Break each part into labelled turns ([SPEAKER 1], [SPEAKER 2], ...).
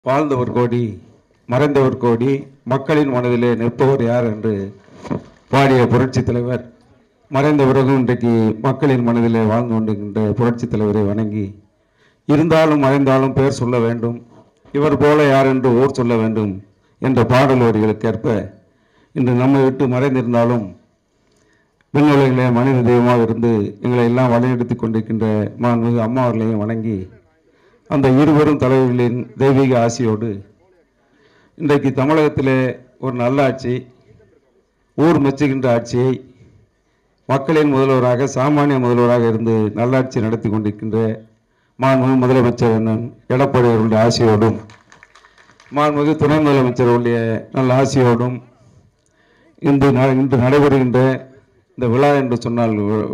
[SPEAKER 1] வாழ்ந்தவர் கோடி மறைந்தவர் கோடி மக்களின் மனதிலே நிற்பவர் யார் என்று பாடிய புரட்சித் தலைவர் மறைந்த பிறகும் இன்றைக்கு மக்களின் மனதிலே வாழ்ந்து கொண்டிருக்கின்ற புரட்சித் தலைவரை வணங்கி இருந்தாலும் மறைந்தாலும் பெயர் சொல்ல வேண்டும் இவர் போல யார் என்று ஊர் சொல்ல வேண்டும் என்ற பாடல் வரிகளுக்கேற்ப இன்று நம்மை விட்டு மறைந்திருந்தாலும் விண்ணுலகிலே மனித தெய்வமாக இருந்து எங்களை எல்லாம் வழிநடத்தி கொண்டிருக்கின்ற மாண்புமிகு அம்மா அவர்களையும் வணங்கி அந்த இருவரும் தலைவர்களின் தெய்வீக ஆசியோடு இன்றைக்கு தமிழகத்திலே ஒரு நல்ல ஆட்சி ஊர் மெச்சுகின்ற ஆட்சியை மக்களின் முதல்வராக சாமானிய முதல்வராக இருந்து நல்லாட்சி நடத்தி கொண்டிருக்கின்ற மாண்புமிகு முதலமைச்சர் அண்ணன் எடப்பாடி அவர்களுடைய ஆசியோடும் மாண்புமிகு துணை முதலமைச்சர் அவருடைய நல்ல ஆசியோடும் இன்று ந- இன்று நடைபெறுகின்ற இந்த விழா என்று சொன்னால் வி-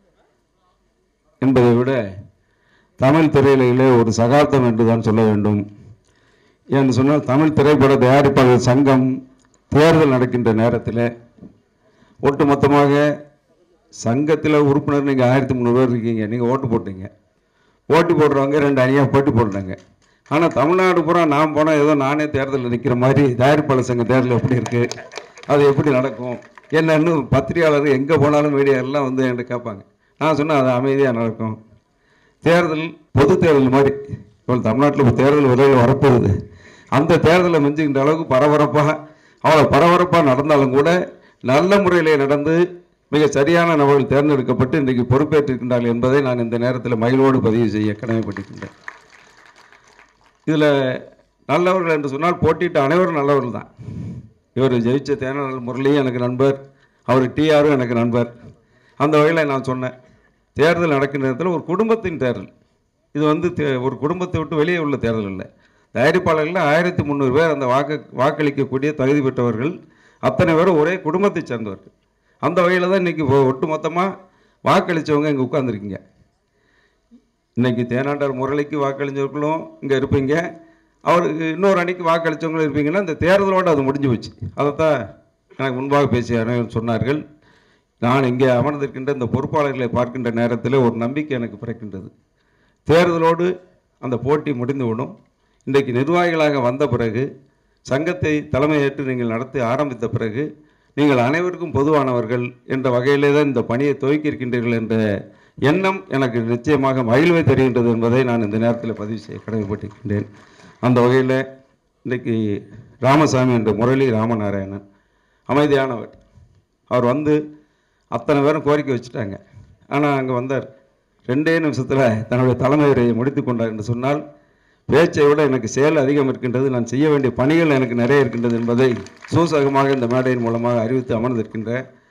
[SPEAKER 1] என்பதை விட தமிழ் திரையிலே ஒரு சகாப்தம் என்று தான் சொல்ல வேண்டும் என்று சொன்னால் தமிழ் திரைப்பட தயாரிப்பாளர் சங்கம் தேர்தல் நடக்கின்ற நேரத்தில் ஒட்டுமொத்தமாக சங்கத்தில் உறுப்பினர் நீங்கள் ஆயிரத்தி முந்நூறு பேர் இருக்கீங்க நீங்கள் ஓட்டு போட்டீங்க ஓட்டு போடுறவங்க ரெண்டு அணியாக போட்டி போடுறாங்க ஆனால் தமிழ்நாடு பூரா நான் போனால் ஏதோ நானே தேர்தலில் நிற்கிற மாதிரி தயாரிப்பாளர் சங்க தேர்தல் எப்படி இருக்குது அது எப்படி நடக்கும் என்னன்னு பத்திரிகையாளர் எங்கே போனாலும் மீடியா எல்லாம் வந்து என்கிட்ட கேட்பாங்க நான் சொன்னேன் அது அமைதியாக நடக்கும் தேர்தல் பொது தேர்தல் மாதிரி இப்போ தமிழ்நாட்டில் இப்போ தேர்தல் விரைவில் வரப்போகுது அந்த தேர்தலை மிஞ்சுகின்ற அளவுக்கு பரபரப்பாக அவ்வளோ பரபரப்பாக நடந்தாலும் கூட நல்ல முறையிலே நடந்து மிக சரியான நபர்கள் தேர்ந்தெடுக்கப்பட்டு இன்றைக்கு பொறுப்பேற்றிருக்கின்றார்கள் என்பதை நான் இந்த நேரத்தில் மகிழ்வோடு பதிவு செய்ய கடமைப்பட்டிருக்கின்றேன் இதில் நல்லவர்கள் என்று சொன்னால் போட்டியிட்ட அனைவரும் நல்லவர்கள் தான் இவர் ஜெயிச்ச தேனல் முரளியும் எனக்கு நண்பர் அவர் டிஆரும் எனக்கு நண்பர் அந்த வகையில் நான் சொன்னேன் தேர்தல் நடக்கிற நேரத்தில் ஒரு குடும்பத்தின் தேர்தல் இது வந்து தே- ஒரு குடும்பத்தை விட்டு வெளியே உள்ள தேர்தல் இல்லை தயாரிப்பாளர்கள் ஆயிரத்தி முந்நூறு பேர் அந்த வாக்கு வாக்களிக்கக்கூடிய தகுதி பெற்றவர்கள் அத்தனை பேரும் ஒரே குடும்பத்தைச் சேர்ந்தவர்கள் அந்த வகையில் தான் இன்றைக்கி ஒட்டு மொத்தமாக வாக்களித்தவங்க இங்கே உட்காந்துருக்கீங்க இன்னைக்கு தேனாண்டார் முரளிக்கு வாக்களிஞ்சவர்களும் இங்கே இருப்பீங்க அவருக்கு இன்னொரு அணிக்கு வாக்களித்தவங்களும் இருப்பீங்கன்னா இந்த தேர்தலோடு அது முடிஞ்சு போச்சு அதைத்தான் எனக்கு முன்பாக பேசிய அனைவரும் சொன்னார்கள் நான் இங்கே அமர்ந்திருக்கின்ற இந்த பொறுப்பாளர்களை பார்க்கின்ற நேரத்தில் ஒரு நம்பிக்கை எனக்கு பிறக்கின்றது தேர்தலோடு அந்த போட்டி முடிந்துவிடும் இன்றைக்கு நிர்வாகிகளாக வந்த பிறகு சங்கத்தை தலைமையேற்று நீங்கள் நடத்தி ஆரம்பித்த பிறகு நீங்கள் அனைவருக்கும் பொதுவானவர்கள் என்ற வகையிலே தான் இந்த பணியை துவக்கி இருக்கின்றீர்கள் என்ற எண்ணம் எனக்கு நிச்சயமாக மகிழ்வை தருகின்றது என்பதை நான் இந்த நேரத்தில் பதிவு செய்ய கடமைப்பட்டிருக்கின்றேன் அந்த வகையில் இன்றைக்கு ராமசாமி என்ற முரளி ராமநாராயணன் அமைதியானவர் அவர் வந்து அத்தனை பேரும் கோரிக்கை வச்சுட்டாங்க ஆனால் அங்கே வந்தார் ரெண்டே நிமிஷத்தில் தன்னுடைய தலைமை உரையை முடித்து கொண்டார் என்று சொன்னால் பேச்சை விட எனக்கு செயல் அதிகம் இருக்கின்றது நான் செய்ய வேண்டிய பணிகள் எனக்கு நிறைய இருக்கின்றது என்பதை சூசகமாக இந்த மேடையின் மூலமாக அறிவித்து அமர்ந்திருக்கின்ற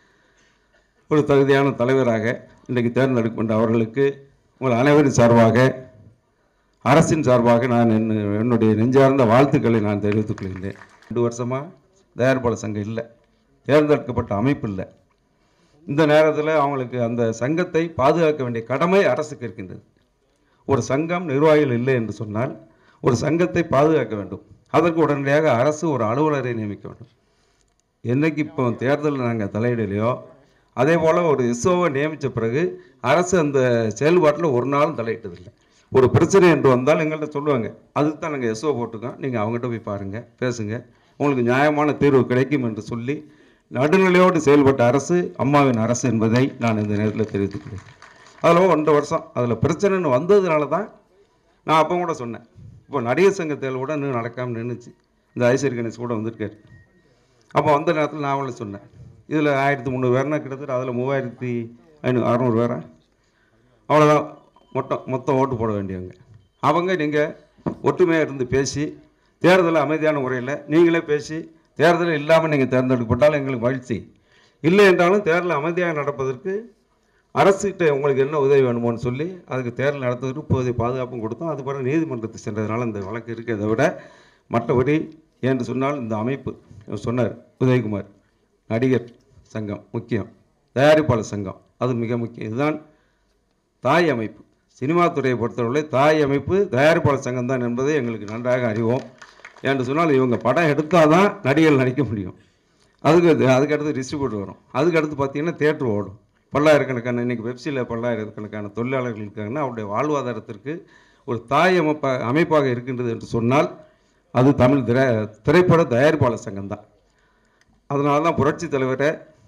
[SPEAKER 1] ஒரு தகுதியான தலைவராக இன்றைக்கு தேர்ந்தெடுக்கின்ற அவர்களுக்கு உங்கள் அனைவரின் சார்பாக அரசின் சார்பாக நான் என் என்னுடைய நெஞ்சார்ந்த வாழ்த்துக்களை நான் தெரிவித்துக் கொள்கின்றேன் ரெண்டு வருஷமாக தயாரிப்பாளர் சங்கம் இல்லை தேர்ந்தெடுக்கப்பட்ட அமைப்பு இல்லை இந்த நேரத்தில் அவங்களுக்கு அந்த சங்கத்தை பாதுகாக்க வேண்டிய கடமை அரசுக்கு இருக்கின்றது ஒரு சங்கம் நிர்வாகிகள் இல்லை என்று சொன்னால் ஒரு சங்கத்தை பாதுகாக்க வேண்டும் அதற்கு உடனடியாக அரசு ஒரு அலுவலரை நியமிக்க வேண்டும் என்னைக்கு இப்போ தேர்தலில் நாங்கள் தலையிடலையோ அதே போல் ஒரு இஸ்ரோவை நியமித்த பிறகு அரசு அந்த செயல்பாட்டில் ஒரு நாளும் தலையிட்டதில்லை ஒரு பிரச்சனை என்று வந்தால் எங்கள்கிட்ட சொல்லுவாங்க அதுக்கு தான் நாங்கள் எஸ்ஓ போட்டிருக்கோம் நீங்கள் அவங்ககிட்ட போய் பாருங்கள் பேசுங்க உங்களுக்கு நியாயமான தீர்வு கிடைக்கும் என்று சொல்லி நடுநிலையோடு செயல்பட்ட அரசு அம்மாவின் அரசு என்பதை நான் இந்த நேரத்தில் தெரிவித்துக்கிறேன் அதில் ஒன்றரை வருஷம் அதில் பிரச்சனைன்னு வந்ததுனால தான் நான் அப்போ கூட சொன்னேன் இப்போ நடிகர் சங்க தேர்தல் கூட இன்னும் நடக்காமல் நின்றுச்சு இந்த ஐஸ்வரி கணேஷ் கூட வந்திருக்காரு அப்போ வந்த நேரத்தில் நான் அவங்கள சொன்னேன் இதில் ஆயிரத்தி முந்நூறு பேர்னா கிட்டத்தட்ட அதில் மூவாயிரத்தி ஐநூறு அறநூறு பேரா அவ்வளோதான் மொத்தம் மொத்தம் ஓட்டு போட வேண்டியவங்க அவங்க நீங்கள் ஒற்றுமையாக இருந்து பேசி தேர்தலில் அமைதியான முறையில் நீங்களே பேசி தேர்தல் இல்லாமல் நீங்கள் தேர்ந்தெடுக்கப்பட்டால் எங்களுக்கு மகிழ்ச்சி இல்லை என்றாலும் தேர்தல் அமைதியாக நடப்பதற்கு அரசுகிட்ட உங்களுக்கு என்ன உதவி வேணுமோன்னு சொல்லி அதுக்கு தேர்தல் நடத்துவதற்கு போதிய பாதுகாப்பும் கொடுத்தோம் அது பிறகு நீதிமன்றத்துக்கு சென்றதுனால இந்த வழக்கு இருக்கிறதை விட மற்றபடி என்று சொன்னால் இந்த அமைப்பு இவர் சொன்னார் உதயகுமார் நடிகர் சங்கம் முக்கியம் தயாரிப்பாளர் சங்கம் அது மிக முக்கியம் இதுதான் தாய் அமைப்பு சினிமா துறையை பொறுத்தவரை தாய் அமைப்பு தயாரிப்பாளர் சங்கம் தான் என்பதை எங்களுக்கு நன்றாக அறிவோம் என்று சொன்னால் இவங்க படம் எடுத்தால் தான் நடிகர்கள் நடிக்க முடியும் அதுக்கு அதுக்கு அடுத்து டிஸ்ட்ரிபியூட்டர் வரும் அதுக்கு அடுத்து பார்த்தீங்கன்னா தேட்டர் ஓடும் பல்லாயிரக்கணக்கான இன்னைக்கு வெப்சியில் பல்லாயிரக்கணக்கான தொழிலாளர்கள் இருக்காங்கன்னா அவருடைய வாழ்வாதாரத்திற்கு ஒரு தாய் அமைப்பாக அமைப்பாக இருக்கின்றது என்று சொன்னால் அது தமிழ் திரை திரைப்பட தயாரிப்பாளர் சங்கம் தான் அதனால தான் புரட்சி தலைவரை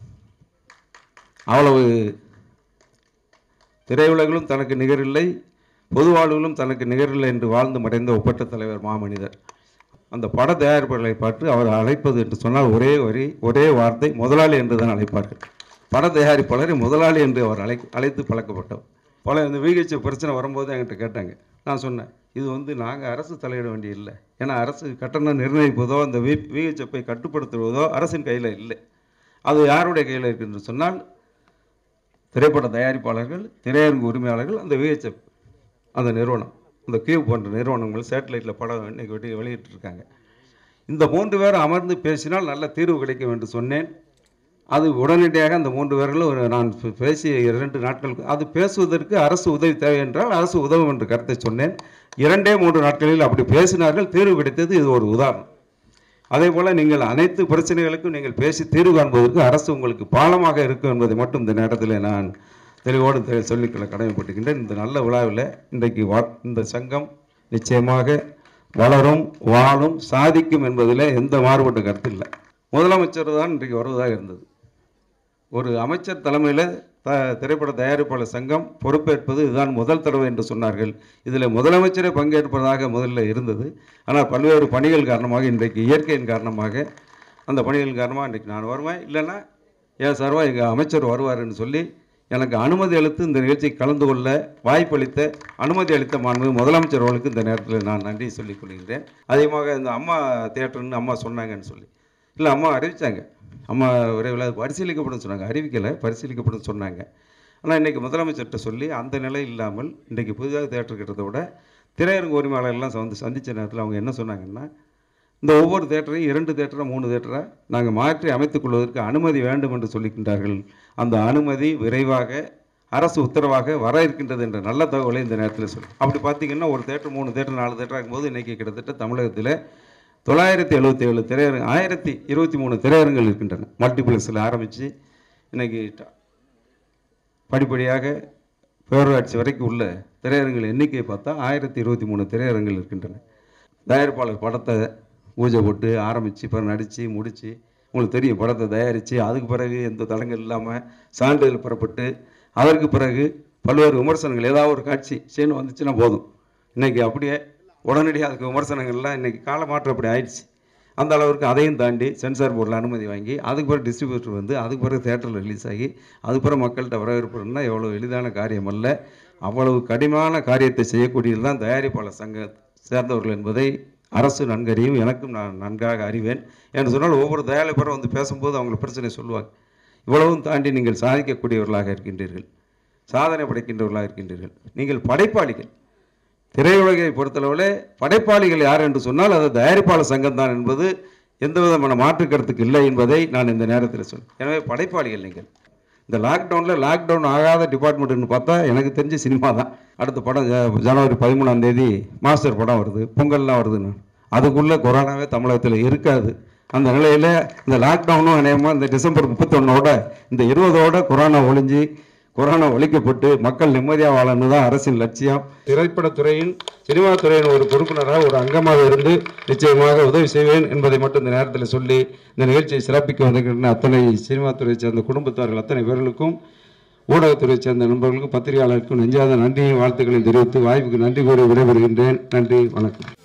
[SPEAKER 1] அவ்வளவு திரையுலகிலும் தனக்கு நிகரில்லை பொது வாழ்விலும் தனக்கு நிகரில்லை என்று வாழ்ந்து மறைந்த ஒப்பற்ற தலைவர் மாமனிதர் அந்த பட தயாரிப்பாளர்களை பார்த்து அவர் அழைப்பது என்று சொன்னால் ஒரே வரி ஒரே வார்த்தை முதலாளி என்று தான் அழைப்பார்கள் பட தயாரிப்பாளரை முதலாளி என்று அவர் அழை அழைத்து பழக்கப்பட்டவர் பல இந்த விஹெச் பிரச்சனை வரும்போது என்கிட்ட கேட்டாங்க நான் சொன்னேன் இது வந்து நாங்கள் அரசு தலையிட வேண்டிய இல்லை ஏன்னா அரசு கட்டணம் நிர்ணயிப்பதோ அந்த வி விஹெச்எஃப்பை கட்டுப்படுத்துவதோ அரசின் கையில் இல்லை அது யாருடைய கையில் இருக்குன்னு சொன்னால் திரைப்பட தயாரிப்பாளர்கள் திரையரங்கு உரிமையாளர்கள் அந்த விஹெச்எஃப் அந்த நிறுவனம் அந்த கியூ போன்ற நிறுவனங்கள் சேட்டலைட்டில் படம் இன்னைக்கு வெட்டி வெளியிட்டிருக்காங்க இந்த மூன்று பேர் அமர்ந்து பேசினால் நல்ல தீர்வு கிடைக்கும் என்று சொன்னேன் அது உடனடியாக அந்த மூன்று பேர்களும் ஒரு நான் பே- பேசிய இரண்டு நாட்களுக்கு அது பேசுவதற்கு அரசு உதவி தேவை என்றால் அரசு உதவும் என்று கருத்தை சொன்னேன் இரண்டே மூன்று நாட்களில் அப்படி பேசினார்கள் தீர்வு கிடைத்தது இது ஒரு உதாரணம் அதே போல் நீங்கள் அனைத்து பிரச்சனைகளுக்கும் நீங்கள் பேசி தீர்வு காண்பதற்கு அரசு உங்களுக்கு பாலமாக இருக்கும் என்பதை மட்டும் இந்த நேரத்தில் நான் தெளிவோடு தெ- சொல்லிக்கொள்ள கடமைப்பட்டுக்கின்றேன் இந்த நல்ல விழாவில் இன்றைக்கு வா இந்த சங்கம் நிச்சயமாக வளரும் வாழும் சாதிக்கும் என்பதில் எந்த மாறுபட்ட கருத்து இல்லை முதலமைச்சர் தான் இன்றைக்கு வருவதாக இருந்தது ஒரு அமைச்சர் தலைமையில் த திரைப்பட தயாரிப்பாளர் சங்கம் பொறுப்பேற்பது இதுதான் முதல் தடவை என்று சொன்னார்கள் இதில் முதலமைச்சரே பங்கேற்பதாக முதல்ல இருந்தது ஆனால் பல்வேறு பணிகள் காரணமாக இன்றைக்கு இயற்கையின் காரணமாக அந்த பணிகள் காரணமாக இன்றைக்கு நான் வருவேன் இல்லைன்னா ஏன் சார்வா எங்கள் அமைச்சர் வருவாருன்னு சொல்லி எனக்கு அனுமதி அளித்து இந்த நிகழ்ச்சிக்கு கலந்து கொள்ள வாய்ப்பளித்த அனுமதி அளித்த மாண்பு முதலமைச்சர் அவர்களுக்கு இந்த நேரத்தில் நான் நன்றி சொல்லிக் கொள்கின்றேன் அதிகமாக இந்த அம்மா தேட்டர்னு அம்மா சொன்னாங்கன்னு சொல்லி இல்லை அம்மா அறிவிச்சாங்க அம்மா விரைவில் அது பரிசீலிக்கப்படும் சொன்னாங்க அறிவிக்கலை பரிசீலிக்கப்படும் சொன்னாங்க ஆனால் இன்றைக்கி முதலமைச்சர்கிட்ட சொல்லி அந்த நிலை இல்லாமல் இன்றைக்கி புதிதாக தேட்டர் கட்டுறதை விட திரையரங்கு உரிமையாளர்கள்லாம் வந்து சந்தித்த நேரத்தில் அவங்க என்ன சொன்னாங்கன்னா இந்த ஒவ்வொரு தேட்டரையும் இரண்டு தேட்டரா மூணு தேட்டரா நாங்கள் மாற்றி அமைத்துக் கொள்வதற்கு அனுமதி வேண்டும் என்று சொல்லிக்கின்றார்கள் அந்த அனுமதி விரைவாக அரசு உத்தரவாக வர இருக்கின்றது என்ற நல்ல தகவலை இந்த நேரத்தில் சொல்லி அப்படி பார்த்தீங்கன்னா ஒரு தேட்டர் மூணு தேட்டர் நாலு தேட்டர் ஆகும்போது இன்றைக்கி கிட்டத்தட்ட தமிழகத்தில் தொள்ளாயிரத்தி எழுபத்தி ஏழு திரையரங்கு ஆயிரத்தி இருபத்தி மூணு திரையரங்குகள் இருக்கின்றன மல்டிப்ளெக்ஸில் ஆரம்பித்து இன்னைக்கு ட- படிப்படியாக பேரூராட்சி வரைக்கும் உள்ள திரையரங்குகள் எண்ணிக்கையை பார்த்தா ஆயிரத்தி இருபத்தி மூணு திரையரங்குகள் இருக்கின்றன தயாரிப்பாளர் படத்தை பூஜை போட்டு ஆரம்பித்து பிறகு நடித்து முடித்து உங்களுக்கு தெரியும் படத்தை தயாரித்து அதுக்கு பிறகு எந்த தடங்கள் இல்லாமல் சான்றிதழ் பெறப்பட்டு அதற்கு பிறகு பல்வேறு விமர்சனங்கள் ஏதாவது ஒரு காட்சி சீன் வந்துச்சுன்னா போதும் இன்னைக்கு அப்படியே உடனடியாக அதுக்கு விமர்சனங்கள்லாம் இன்னைக்கு காலமாற்றம் அப்படி ஆயிடுச்சு அந்த அளவுக்கு அதையும் தாண்டி சென்சார் போர்டில் அனுமதி வாங்கி அதுக்கு பிறகு டிஸ்ட்ரிபியூட்டர் வந்து அதுக்கு பிறகு தேட்டரில் ரிலீஸ் ஆகி அதுக்கு பிறகு மக்கள்கிட்ட வரவேற்புனா எவ்வளோ எளிதான காரியம் அல்ல அவ்வளவு கடினமான காரியத்தை செய்யக்கூடியது தான் தயாரிப்பாளர் சங்க சேர்ந்தவர்கள் என்பதை அரசு நன்கறியும் எனக்கும் நான் நன்றாக அறிவேன் என்று சொன்னால் ஒவ்வொரு தயாரிப்பாளரும் வந்து பேசும்போது அவங்க பிரச்சனை சொல்லுவாங்க இவ்வளவும் தாண்டி நீங்கள் சாதிக்கக்கூடியவர்களாக இருக்கின்றீர்கள் சாதனை படைக்கின்றவர்களாக இருக்கின்றீர்கள் நீங்கள் படைப்பாளிகள் திரையுலகை பொறுத்தளவில் படைப்பாளிகள் யார் என்று சொன்னால் அது தயாரிப்பாளர் சங்கம் தான் என்பது எந்த விதமான மாற்று கருத்துக்கு இல்லை என்பதை நான் இந்த நேரத்தில் சொல் எனவே படைப்பாளிகள் நீங்கள் இந்த லாக்டவுனில் லாக்டவுன் ஆகாத டிபார்ட்மெண்ட்னு பார்த்தா எனக்கு தெரிஞ்ச சினிமா தான் அடுத்த படம் ஜ- ஜனவரி பதிமூணாம் தேதி மாஸ்டர் படம் வருது பொங்கல்லாம் வருதுன்னு அதுக்குள்ளே கொரோனாவே தமிழகத்தில் இருக்காது அந்த நிலையில் இந்த லாக்டவுனும் அநேகமாக இந்த டிசம்பர் முப்பத்தொன்னோட இந்த இருபதோட கொரோனா ஒழிஞ்சு கொரோனா ஒழிக்கப்பட்டு மக்கள் நிம்மதியாக வாழணும் தான் அரசின் லட்சியம் திரைப்படத்துறையின் சினிமா துறையின் ஒரு பொறுப்பினராக ஒரு அங்கமாக இருந்து நிச்சயமாக உதவி செய்வேன் என்பதை மட்டும் இந்த நேரத்தில் சொல்லி இந்த நிகழ்ச்சியை சிறப்பிக்க வந்திருக்கின்ற அத்தனை சினிமா துறையை சேர்ந்த குடும்பத்தார்கள் அத்தனை பேர்களுக்கும் ஊடகத்துறையைச் சேர்ந்த நண்பர்களுக்கும் பத்திரிகையாளருக்கும் நெஞ்சாத நன்றியும் வாழ்த்துக்களையும் தெரிவித்து வாய்ப்புக்கு நன்றி கூறி விடைபெறுகின்றேன் நன்றி வணக்கம்